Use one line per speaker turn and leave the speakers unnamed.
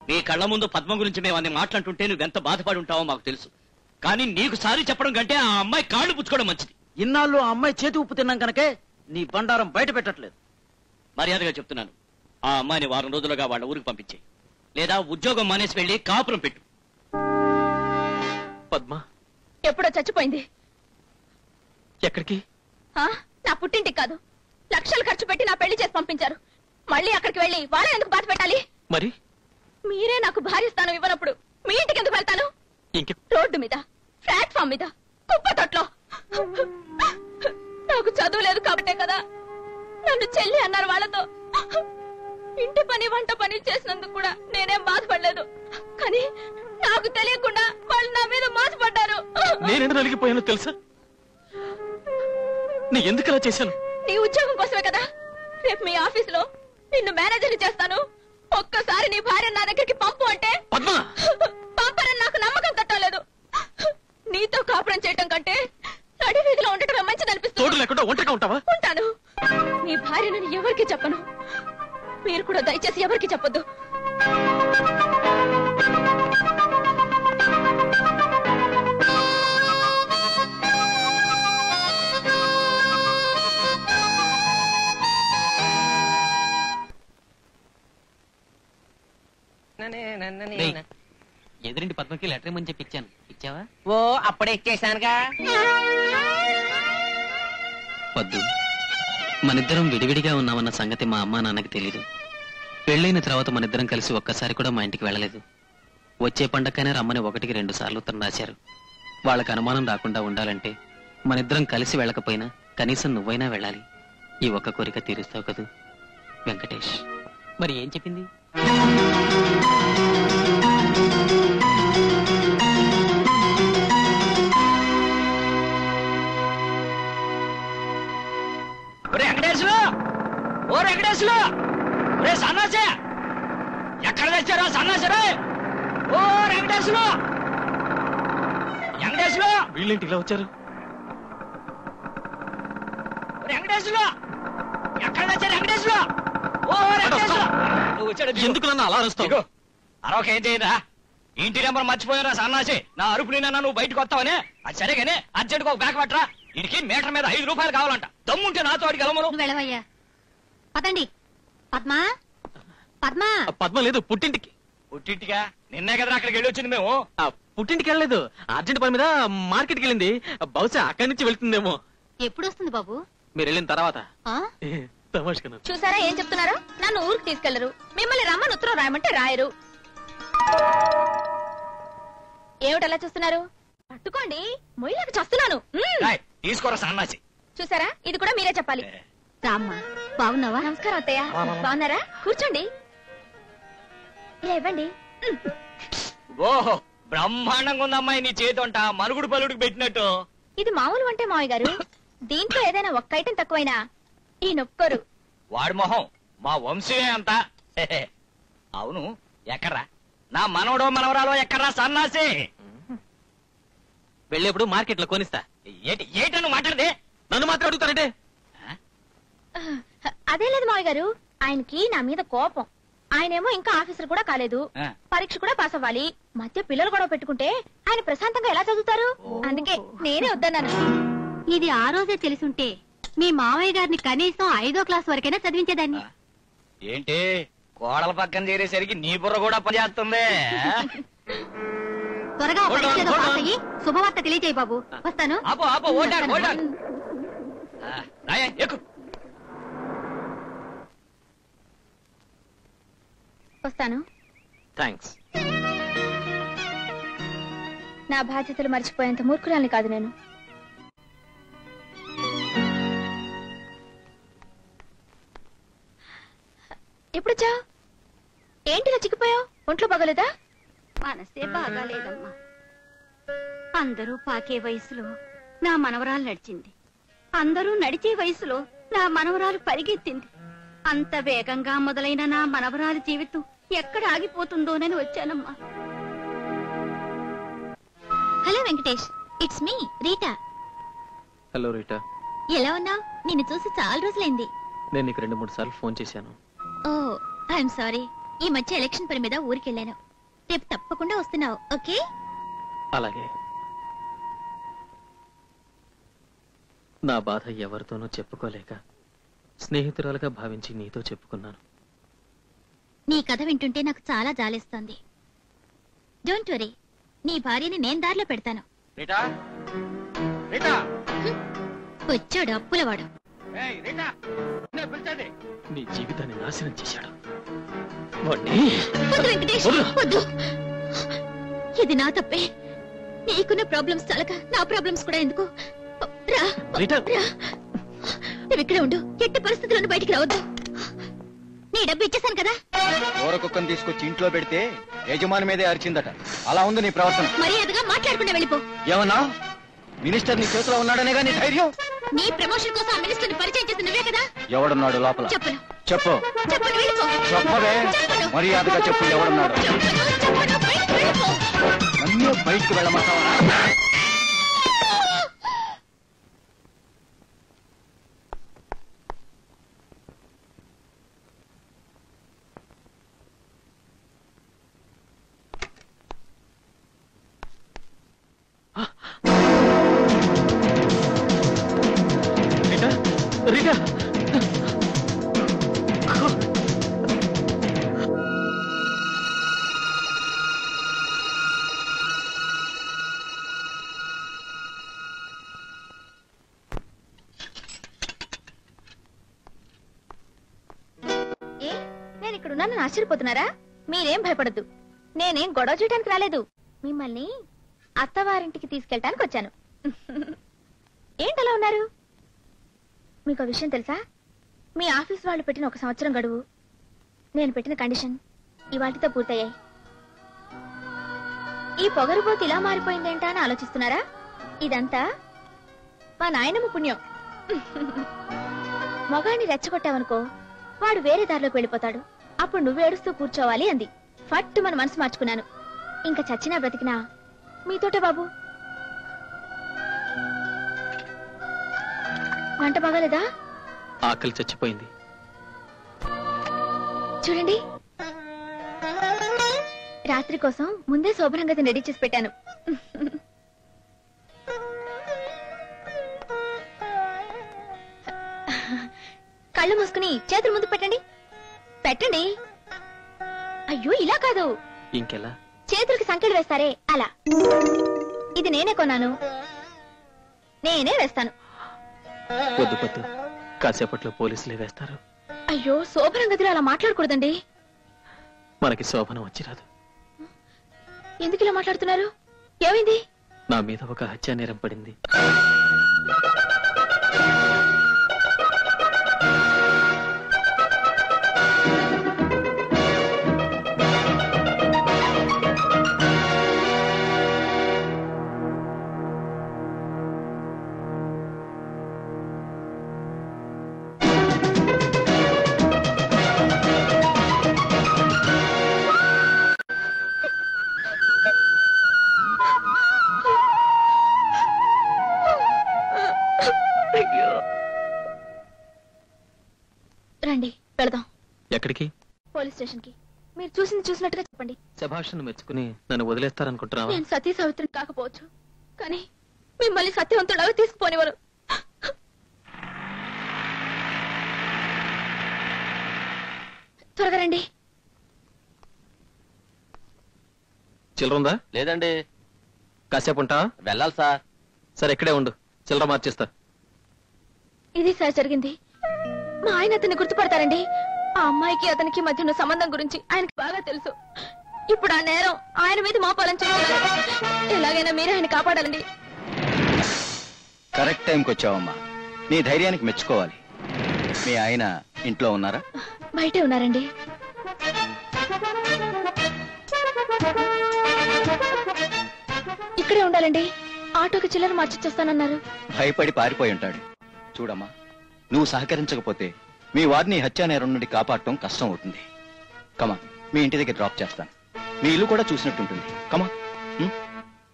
నీ కళ్ళ ముందు పద్మ గురించి మేము అన్ని మాట్లాడుతుంటే నువ్వెంత బాధపడి ఉంటావో మాకు తెలుసు కానీ నీకు సారి చెప్పడం కంటే ఆ అమ్మాయి కాళ్ళు పుచ్చుకోవడం మంచిది
ఇన్నాళ్ళు ఆ అమ్మాయి చేతి ఉప్పు తిన్నాం కనుకే నీ బండారం బయట పెట్టట్లేదు
మర్యాదగా చెప్తున్నాను ఆ అమ్మాయిని వారం రోజులుగా వాళ్ళ ఊరికి పంపించే లేదా ఉద్యోగం మానేసి వెళ్ళి కాపురం పెట్టు
పద్మ
ఎప్పుడో చచ్చిపోయింది
ఎక్కడికి
ఆ? నా పుట్టింటికి కాదు లక్షలు ఖర్చు పెట్టి నా పెళ్లి చేసి పంపించారు మళ్ళీ అక్కడికి వెళ్ళి వాళ్ళే ఎందుకు బాధ పెట్టాలి
మరి
మీరే నాకు భార్య స్థానం ఇవ్వనప్పుడు మీ ఇంటికి ఎందుకు వెళ్తాను
ఇంక
రోడ్డు మీద ప్లాట్ఫామ్ మీద కుప్ప తొట్లో నాకు చదువు లేదు కాబట్టే కదా నన్ను చెల్లి అన్నారు వాళ్ళతో ఇంటి పని వంట పని చేసినందుకు కూడా నేనేం బాధపడలేదు కానీ నాకు తెలియకుండా వాళ్ళు నా మీద మోసపడ్డారు
నేనెందుకు నలిగిపోయానో తెలుసా నీ ఎందుకు అలా చేశాను
నీ ఉద్యోగం కోసమే కదా రేపు మీ ఆఫీస్ లో నిన్ను మేనేజర్ చేస్తాను ఒక్కసారి నీ భార్య నా దగ్గరికి పంపు అంటే
పద్మ
పంపరని నాకు నమ్మకం కట్టలేదు నీతో కాపురం చేయటం కంటే నడి వీధిలో ఉండటమే
తోడు
మంచిదనిపిస్తుంది
లేకుండా ఒంటరిగా ఉంటావా
ఉంటాను నీ భార్యనని ఎవరికి చెప్పను మీరు కూడా దయచేసి ఎవరికి చెప్పొద్దు
ఎదురింటి పద్మకి లెటర్ ఇమ్మని చెప్పి ఇచ్చాను ఇచ్చావా
ఓ అప్పుడే ఇచ్చేసానుగా
వద్దు మనిద్దరం విడివిడిగా ఉన్నామన్న సంగతి మా అమ్మా నాన్నకి తెలీదు పెళ్ళైన తర్వాత మనిద్దరం కలిసి ఒక్కసారి కూడా మా ఇంటికి వెళ్ళలేదు వచ్చే పండక్కనే రమ్మని ఒకటికి రెండు సార్లు ఉత్తరం రాశారు వాళ్ళకి అనుమానం రాకుండా ఉండాలంటే మనిద్దరం కలిసి వెళ్ళకపోయినా కనీసం నువ్వైనా వెళ్ళాలి ఈ ఒక్క కోరిక తీరుస్తావు కదూ వెంకటేష్ మరి ఏం చెప్పింది
ఒరే వెంకటేశ్వరు ఓ వెంకటేశ్వరు ఒరే సన్నాసే ఎక్కడ తెచ్చారో సన్నాసరే ఓ వెంకటేశ్వరు వెంకటేశ్వరు
వీళ్ళేంటి ఇలా వచ్చారు
ఒరే వెంకటేశ్వరు ఎక్కడ తెచ్చారు వెంకటేశ్వరు ఓ వెంకటేశ్వరు నువ్వు వచ్చాడు
ఎందుకు నన్ను అలా అరుస్తావు
దిగు అరవక ఏం చేయరా ఇంటి నెంబర్ మర్చిపోయారా సన్నాసి నా అరుపు నిన్న నువ్వు బయటకు వస్తావనే అది సరే కానీ అర్జెంట్గా ఒక బ్యాగ్ పట్టరా ఇడికి మీటర్ మీద ఐదు రూపాయలు కావాలంట దమ్ముంటే నాతో అడిగి గలమరు
నువ్వు వెళ్ళవయ్యా పదండి పద్మా పద్మా
ఆ పద్మ లేదు పుట్టింటికి
పుట్టింటిగా నిన్నే కదా అక్కడికి వెళ్ళి వచ్చింది మేము
ఆ పుట్టింటికి వెళ్ళలేదు అర్జెంట్ పని మీద మార్కెట్కి వెళ్ళింది బహుశా అక్కడి నుంచి వెళ్తుందేమో
ఎప్పుడు వస్తుంది బాబు
మీరు వెళ్ళిన తర్వాత
ఆ
తమాష్కన్నా
చూసారా ఏం చెప్తున్నారో నన్ను ఊరికి తీసుకెళ్లరు మిమ్మల్ని రమ్మని ఉత్తరం రాయమంటే రాయరు ఏమిటలా చూస్తున్నారు పట్టుకోండి మొయ్యలకు చస్తున్నాను మ్మ్.
రాయ్, తీసుకోరా సన్నాసి
చూసారా ఇది కూడా మీరే చెప్పాలి
రామ్మా బాగున్నావా
నమస్కారం అత్తయ్య బాగున్నారా కూర్చోండి ఇలా ఇవ్వండి మ్మ్.
ఓహో బ్రహ్మాండంగా ఉందమ్మాయి నీ చేతంట మనుగుడు పలుడికి పెట్టినట్టు
ఇది మామూలు అంటే మావయ్య గారు దీంట్లో ఏదైనా ఒక్క ఐటెం తక్కువైనా ఈ నొక్కరు
వాడి మొహం మా వంశమే అంత హెహె. అవును ఎక్కడ్రా నా మనవడో మనవరాలో ఎక్కడ్రా సన్నాసి
వెళ్ళేప్పుడు మార్కెట్ లో కొనిస్తా
ఏటి ఏటను మాట్లాడదే
నన్ను మాత్రం అడుగుతానంటే
అదే లేదు మావయ్య గారు ఆయనకి నా మీద కోపం ఆయనేమో ఇంకా ఆఫీసర్ కూడా కాలేదు
ఆ.
పరీక్ష కూడా పాస్ అవ్వాలి మధ్య పిల్లలు గొడవ పెట్టుకుంటే ఆయన ప్రశాంతంగా ఎలా చదువుతారు అందుకే నేనే వద్దన్నాను
ఇది ఆ రోజే తెలిసుంటే మీ మావయ్య గారిని కనీసం ఐదో క్లాస్ వరకైనా చదివించేదాన్ని
ఏంటి కోడల పక్కన చేరేసరికి నీ బుర్ర కూడా పనిచేస్తుంది
త్వరగా
Hold on,
పరీక్ష ఏదో
hold
పాస్
on.
అయ్యి శుభవార్త తెలియజేయి బాబు వస్తాను
ఆపో ఆపో ఓటాడు ఓటాడు రాయే ఎక్కు
వస్తాను
థ్యాంక్స్
నా బాధ్యతలు మర్చిపోయేంత మూర్ఖురాల్ని కాదు నేను ఎప్పుడొచ్చా ఏంటిలా చిక్కిపోయావు ఒంట్లో బాగోలేదా
మనసే బాగాలేదమ్మా అందరూ పాకే వయసులో నా మనవరాలు నడిచింది అందరూ నడిచే వయసులో నా మనవరాలు పరిగెత్తింది అంత వేగంగా మొదలైన నా మనవరాలి జీవితం ఎక్కడ ఆగిపోతుందోనని వచ్చానమ్మా
hello Venkatesh it's me Rita
hello Rita
ఎలా ఉన్నావు నిన్ను చూసి చాలా రోజులైంది
నేను నీకు రెండు మూడు సార్లు ఫోన్ చేశాను
ఓ ఐఎమ్ సారీ ఈ మధ్య ఎలక్షన్ పని మీద ఊరికెళ్ళాను రేపు తప్పకుండా వస్తున్నావు ఓకే
అలాగే నా బాధ ఎవరితోనూ చెప్పుకోలేక స్నేహితురాలుగా భావించి నీతో చెప్పుకున్నాను
నీ కథ వింటుంటే నాకు చాలా జాలేస్తోంది డోంట్ వరీ నీ భార్యని నేను దారిలో పెడతాను
రీటా రీటా
వచ్చాడు అప్పులవాడు
ఏయ్ రీటా నిన్నే పిలిచేది
నీ జీవితాన్ని నాశనం చేశాడు వాణ్ణి
వద్దు వెంకటేష్
వదలు.
వద్దు ఇది నా తప్పే నీకున్న ప్రాబ్లమ్స్ చాలక నా ప్రాబ్లమ్స్ కూడా ఎందుకు రా
రీటా
రా నువ్వు ఇక్కడే ఉండు ఎట్టి పరిస్థితులను బయటికి రావద్దు నీ డబ్బు ఇచ్చేసాను కదా
ఊర కుక్కను తీసుకొచ్చి ఇంట్లో పెడితే యజమాని మీదే అరిచిందట అలా ఉంది నీ ప్రవర్తన
మర్యాదగా మాట్లాడకుండా వెళ్ళిపో
ఏమన్నా మినిస్టర్ నీ చేతిలో ఉన్నాడనేగా నీ ధైర్యం
నీ ప్రమోషన్ కోసం ఆ మినిస్టర్ ని పరిచయం చేసిన నువ్వే కదా
ఎవడున్నాడు లోపల
చెప్పను
చెప్పు
చెప్పను వెళ్ళిపో
చెప్పవే
చెప్పను.
మర్యాదగా చెప్పు ఎవడున్నాడు
చెప్పను చెప్పను బయటికి వెళ్ళిపో
నన్ను బయటకు వెళ్ళమంటావా
రీటా రీటా
ఏ నేను ఇక్కడ ఉన్నానని ఆశ్చర్యపోతున్నారా మీరేం భయపడద్దు నేనేం గొడవ చేయడానికి రాలేదు మిమ్మల్ని అత్తవారింటికి తీసుకెళ్ళటానికి వచ్చాను ఏంటలా ఉన్నారు మీకు ఒక విషయం తెలుసా మీ ఆఫీస్ వాళ్ళు పెట్టిన ఒక సంవత్సరం గడువు నేను పెట్టిన కండిషన్ ఇవాటితో పూర్తయ్యాయి ఈ పొగరుబోతు ఇలా మారిపోయిందేంటా అని ఆలోచిస్తున్నారా ఇదంతా మా నాయనమ్మ పుణ్యం మగాన్ని రెచ్చగొట్టావనుకో వాడు వేరే దారిలోకి వెళ్ళిపోతాడు అప్పుడు నువ్వు ఏడుస్తూ కూర్చోవాలి అంది ఫట్టు మన మనసు మార్చుకున్నాను ఇంకా చచ్చినా బ్రతికినా మీతోటే బాబు వంట బాగాలేదా
ఆకలి చచ్చిపోయింది
చూడండి రాత్రి కోసం ముందే శోభనంగా దీన్ని రెడీ చేసి పెట్టాను కళ్ళు మూసుకుని చేతులు ముందు పెట్టండి పెట్టండి అయ్యో ఇలా కాదు
ఇంకెలా
చేతులకి సంఖ్యలు వేస్తారే అలా ఇది నేనే కొన్నాను నేనే వేస్తాను
వద్దు పొద్దు కాసేపట్లో పోలీసులే వేస్తారు
అయ్యో శోభనం గదిలో అలా మాట్లాడకూడదండి
మనకి శోభనం వచ్చి రాదు
ఎందుకు ఇలా మాట్లాడుతున్నారు ఏమైంది
నా మీద ఒక హత్యా నేరం పడింది
రండి వెళదాం
ఎక్కడికి
పోలీస్ స్టేషన్ కి మీరు చూసింది చూసినట్టుగా చెప్పండి
శభాషను మెచ్చుకుని నన్ను వదిలేస్తారనుకుంటున్నావా
నేను సతీ సావిత్రిని కాకపోవచ్చు కానీ మిమ్మల్ని సత్యవంతుడవి తీసుకుపోనివారు త్వరగా రండి
చిల్లరుందా
లేదండి
కాసేపు ఉంటావా
వెళ్ళాలి సార్
సరే ఇక్కడే ఉండు చిల్లర మార్చేస్తా
ఇది సార్ జరిగింది మా ఆయన అతన్ని గుర్తుపడతారండి ఆ అమ్మాయికి అతనికి మధ్య ఉన్న సంబంధం గురించి ఆయనకి బాగా తెలుసు ఇప్పుడు ఆ నేరం ఆయన మీద మోపాలని చూస్తున్నారు ఎలాగైనా మీరు ఆయన కాపాడాలండి
కరెక్ట్ టైంకి వచ్చావమ్మా నీ ధైర్యానికి మెచ్చుకోవాలి మీ ఆయన ఇంట్లో ఉన్నారా
బయటే ఉన్నారండి ఇక్కడే ఉండాలండి ఆటోకి చిల్లర మార్చిచ్చేస్తానన్నారు
భయపడి పారిపోయి ఉంటాడు చూడమ్మా నువ్వు సహకరించకపోతే మీ వారిని హత్యా నేరం నుండి కాపాడటం కష్టం అవుతుంది కమా మీ ఇంటి దగ్గర డ్రాప్ చేస్తాను మీ ఇల్లు కూడా చూసినట్టుంటుంది కమా